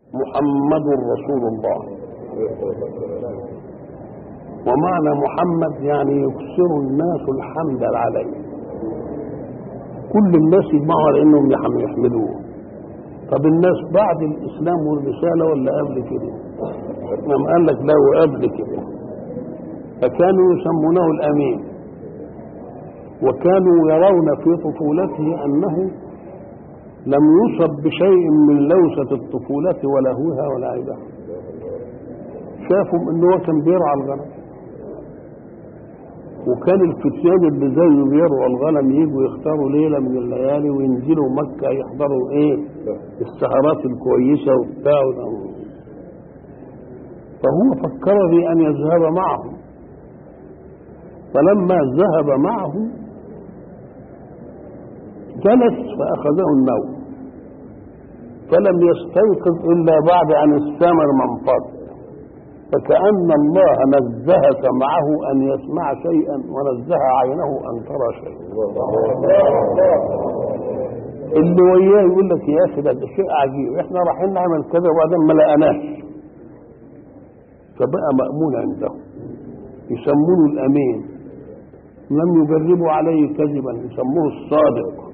محمد رسول الله ومعنى محمد يعني يكثر الناس الحمد عليه كل الناس يجمعوا على انهم يحمدوه طب الناس بعد الاسلام والرساله ولا قبل كده؟ نعم قال لك لا قبل كده فكانوا يسمونه الامين وكانوا يرون في طفولته انه لم يصب بشيء من لوسة الطفولة ولهوها ولعبها شافوا انه هو كان بيرعى الغنم وكان الفتيان اللي زيه بيرعوا الغنم يجوا يختاروا ليله من الليالي وينزلوا مكه يحضروا ايه السهرات الكويسه وبتاع فهو فكر في ان يذهب معهم فلما ذهب معه جلس فاخذه النوم فلم يستيقظ الا بعد ان الثمر منفض فكأن الله نزهك معه أن يسمع شيئا ونزه عينه أن ترى شيئا اللي وياه يقول لك يا أخي ده شيء عجيب احنا رايحين نعمل كذا وبعدين ما لقناش فبقى مأمون عنده يسمونه الأمين لم يجربوا عليه كذبا يسموه الصادق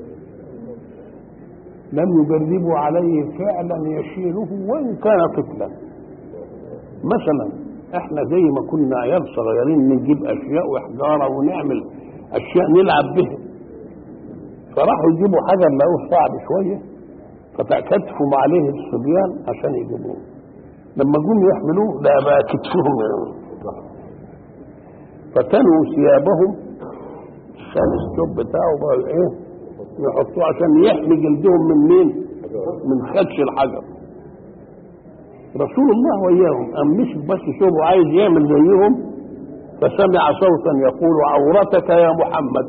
لم يجربوا عليه فعلا يشيله وإن كان طفلا مثلا احنا زي ما كنا عيال صغيرين نجيب اشياء وحجاره ونعمل اشياء نلعب بها فراحوا يجيبوا حجر لقوه صعب شويه فتكتفوا عليه الصبيان عشان يجيبوه لما جم يحملوه لا بقى كتفهم فتنوا ثيابهم عشان الثوب بتاعه بقى ايه يحطوه عشان يحمي جلدهم من مين؟ من خدش الحجر رسول الله وإياهم أم مش بس شوفوا عايز يعمل زيهم فسمع صوتا يقول عورتك يا محمد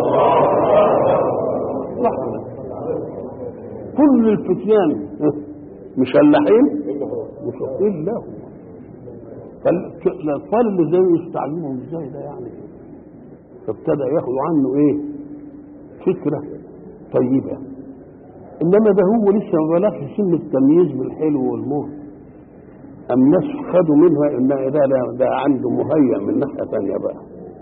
لحظة كل الفتيان مشلحين مشقين له فالاطفال اللي زيه يستعجبهم ازاي ده يعني فابتدى ياخدوا عنه ايه فكره طيبه انما ده هو لسه ما بلغش سن التمييز بالحلو والمر الناس خدوا منها ان ده ده, ده عنده مهيأ من ناحيه ثانيه بقى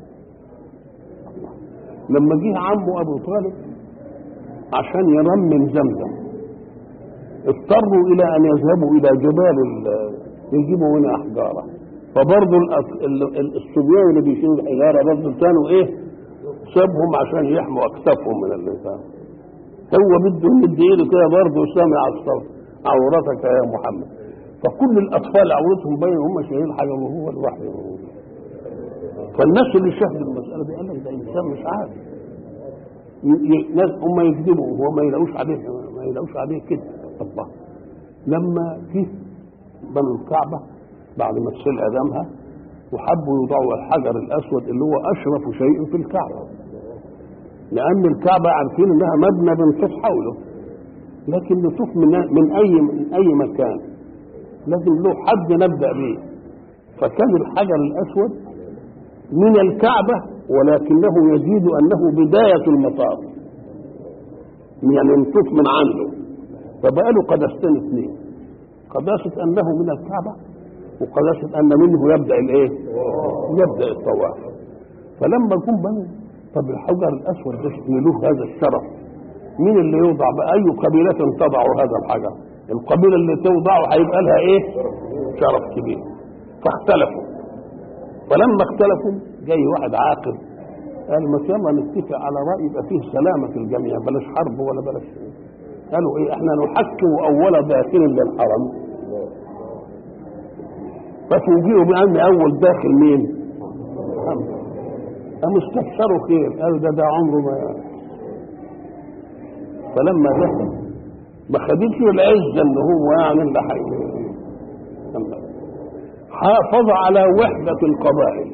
لما جه عمه ابو طالب عشان يرمم زمزم اضطروا الى ان يذهبوا الى جبال يجيبوا منها احجاره فبرضه الصبيان اللي بيشيلوا الحجاره برضه كانوا ايه سابهم عشان يحموا اكتافهم من اللسان هو بده يمد ايده كده برضه سامع الصوت عورتك يا محمد فكل الاطفال عورتهم باين هم شايلين حاجه وهو لوحده فالناس اللي شاهدوا المساله دي قال لك ده انسان مش عادي ناس هم يكذبوا وهو ما يلاقوش عليه ما يلاقوش عليه كده الله لما جه بنوا الكعبه بعد ما تسل ادمها وحبوا يوضعوا الحجر الاسود اللي هو اشرف شيء في الكعبه لان الكعبه عارفين انها مبنى بنطوف حوله لكن نطوف من من اي من اي مكان لازم له حد نبدا به فكان الحجر الاسود من الكعبه ولكنه يزيد انه بدايه المطاف يعني نطوف من عنده فبقى له قدستين اثنين قداسه انه من الكعبه وقداسه ان منه يبدا الايه؟ يبدا الطواف فلما جم بنوا طب الحجر الاسود ده له هذا الشرف مين اللي يوضع بقى اي قبيله تضع هذا الحجر القبيله اللي توضعه هيبقى لها ايه شرف كبير فاختلفوا فلما اختلفوا جاي واحد عاقل قال ما يلا نتفق على راي يبقى فيه سلامه في الجميع بلاش حرب ولا بلاش قالوا ايه احنا نحكم اول داخل للحرم ففوجئوا بان اول داخل مين؟ محمد قاموا استبشروا خير قالوا ده ده عمره ما فلما دخل ما خدتش العزة اللي هو يعني اللي حي حافظ على وحدة القبائل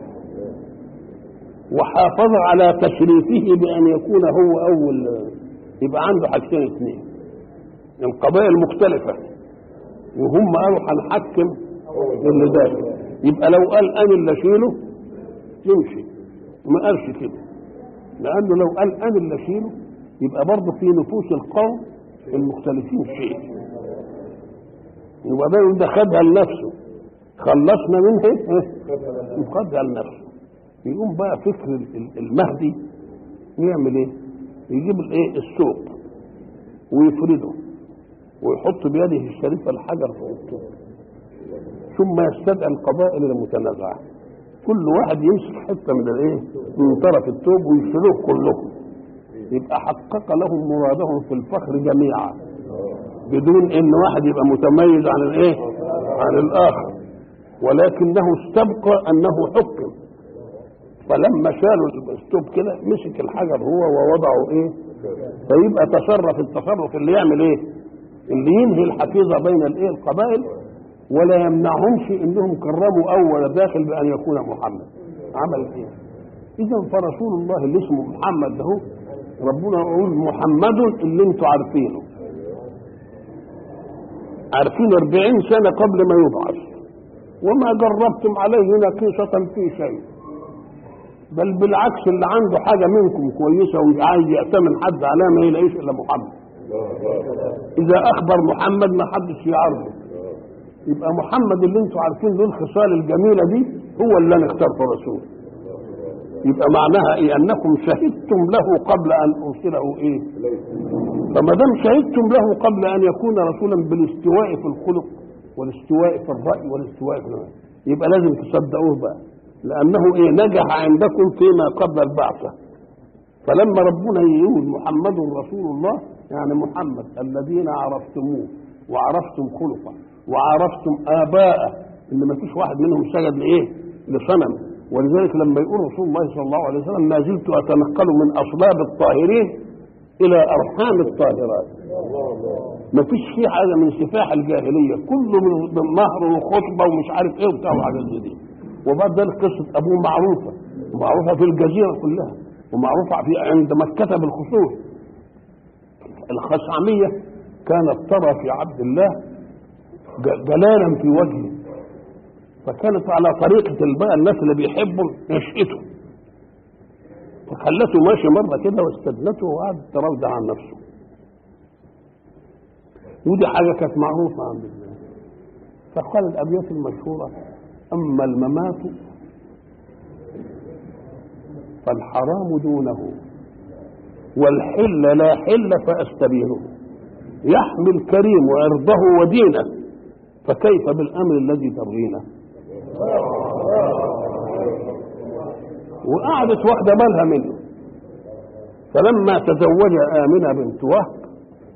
وحافظ على تشريفه بأن يكون هو أول يبقى عنده حاجتين اثنين القبائل مختلفة وهم قالوا هنحكم اللي داخل يبقى لو قال أنا اللي أشيله يمشي ما قالش كده لأنه لو قال أنا اللي أشيله يبقى برضه في نفوس القوم المختلفين شيء وبين ده خدها لنفسه خلصنا منه ايه خدها لنفسه يقوم بقى فكر ال- ال- المهدي يعمل ايه يجيب الايه الثوب ويفرده ويحط بيده الشريفه الحجر فوق الثوب ثم يستدعي القبائل المتنازعه كل واحد يمسك حته من الايه من طرف الثوب ويشيلوه كلهم يبقى حقق لهم مرادهم في الفخر جميعا بدون ان واحد يبقى متميز عن الايه عن الاخر ولكنه استبقى انه حكم فلما شالوا الثوب كده مسك الحجر هو ووضعه ايه فيبقى تصرف التصرف اللي يعمل ايه اللي ينهي الحفيظه بين الايه القبائل ولا يمنعهمش انهم كرموا اول داخل بان يكون محمد عمل ايه اذا فرسول الله اللي اسمه محمد ده ربنا يقول محمد اللي انتوا عارفينه عارفين أربعين سنة قبل ما يبعث وما جربتم عليه نقيصة في شيء بل بالعكس اللي عنده حاجة منكم كويسة وعايز يأتمن حد عليها ما يلاقيش إلا محمد إذا أخبر محمد ما حدش يعرضه يبقى محمد اللي انتوا عارفين له الخصال الجميلة دي هو اللي أنا اخترته رسول يبقى معناها إيه أنكم شهدتم له قبل أن أرسله إيه فما دام شهدتم له قبل ان يكون رسولا بالاستواء في الخلق والاستواء في الراي والاستواء في الرأي يبقى لازم تصدقوه بقى لانه ايه نجح عندكم فيما قبل البعثه فلما ربنا يقول محمد رسول الله يعني محمد الذين عرفتموه وعرفتم خلقه وعرفتم اباءه ان ما فيش واحد منهم سجد لايه لصنم ولذلك لما يقول رسول الله صلى الله عليه وسلم ما زلت اتنقل من اصلاب الطاهرين الى ارحام الطاهرات ما فيش فيه حاجه من سفاح الجاهليه كله من من مهر وخطبه ومش عارف ايه وبتاع وحاجات زي دي وبعد ذلك قصه ابوه معروفه ومعروفه في الجزيره كلها ومعروفه في عند مكه بالخصوص الخشعميه كانت ترى في عبد الله ج- جلالا في وجهه فكانت على طريقه بقى الناس اللي بيحبوا نشأته فخلته ماشي مرة كده واستدنته وقعد تراودع عن نفسه ودي حاجة كانت معروفة عند الله فقال الأبيات المشهورة أما الممات فالحرام دونه والحل لا حل فأستبينه يحمي الكريم عرضه ودينه فكيف بالأمر الذي تبغينه وقعدت واخده بالها منه فلما تزوج آمنة بنت وهب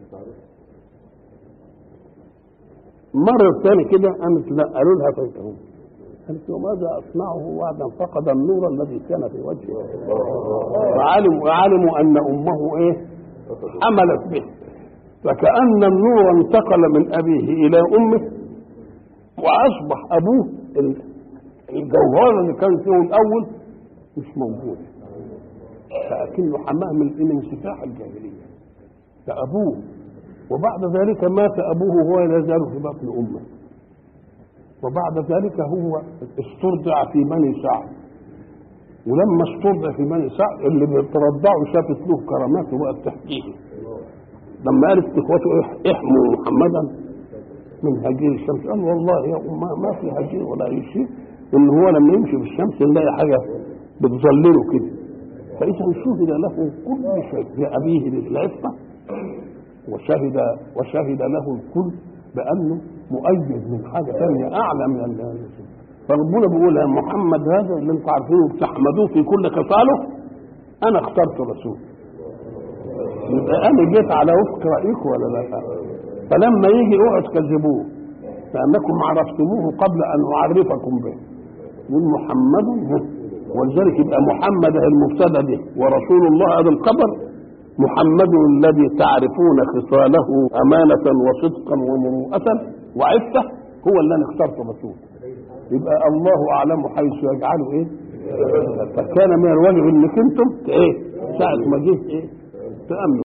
مرة ثاني كده قامت لا قالوا لها فيتهم قالت وماذا أصنعه بعد أن فقد النور الذي كان في وجهه وعلموا وعلموا أن أمه إيه حملت به فكأن النور انتقل من أبيه إلى أمه وأصبح أبوه الجوهر اللي كان فيه الأول مش موجود فأكنه حماه من من سفاح الجاهلية فأبوه وبعد ذلك مات أبوه وهو لا يزال في بطن أمه وبعد ذلك هو استرضع في بني سعد ولما استرضع في بني سعد اللي بيترضعوا شافت له كرامات وبقت تحكيه لما قالت اخوته إح- احموا محمدا من هجير الشمس قال والله يا أم ما في هجير ولا اي شيء ان هو لما يمشي في الشمس نلاقي حاجه بتظلله كده فاذا شهد له كل شيء لابيه بالعفه وشهد وشهد له الكل بانه مؤيد من حاجه ثانيه اعلى من ال- فربنا بيقول يا محمد هذا اللي انتم عارفينه بتحمدوه في كل خصاله انا اخترت رسول يبقى انا جيت على وفق رايكم ولا لا فلما يجي اوعوا تكذبوه لانكم عرفتموه قبل ان اعرفكم به يقول محمد هو. ولذلك يبقى محمد المبتدا به ورسول الله هذا الخبر محمد الذي تعرفون خصاله أمانة وصدقا ومروءة وعفة هو اللي أنا اخترته رسول يبقى الله أعلم حيث يجعله إيه فكان من الواجب إنك أنتم إيه ساعة ما جه إيه تأمنوا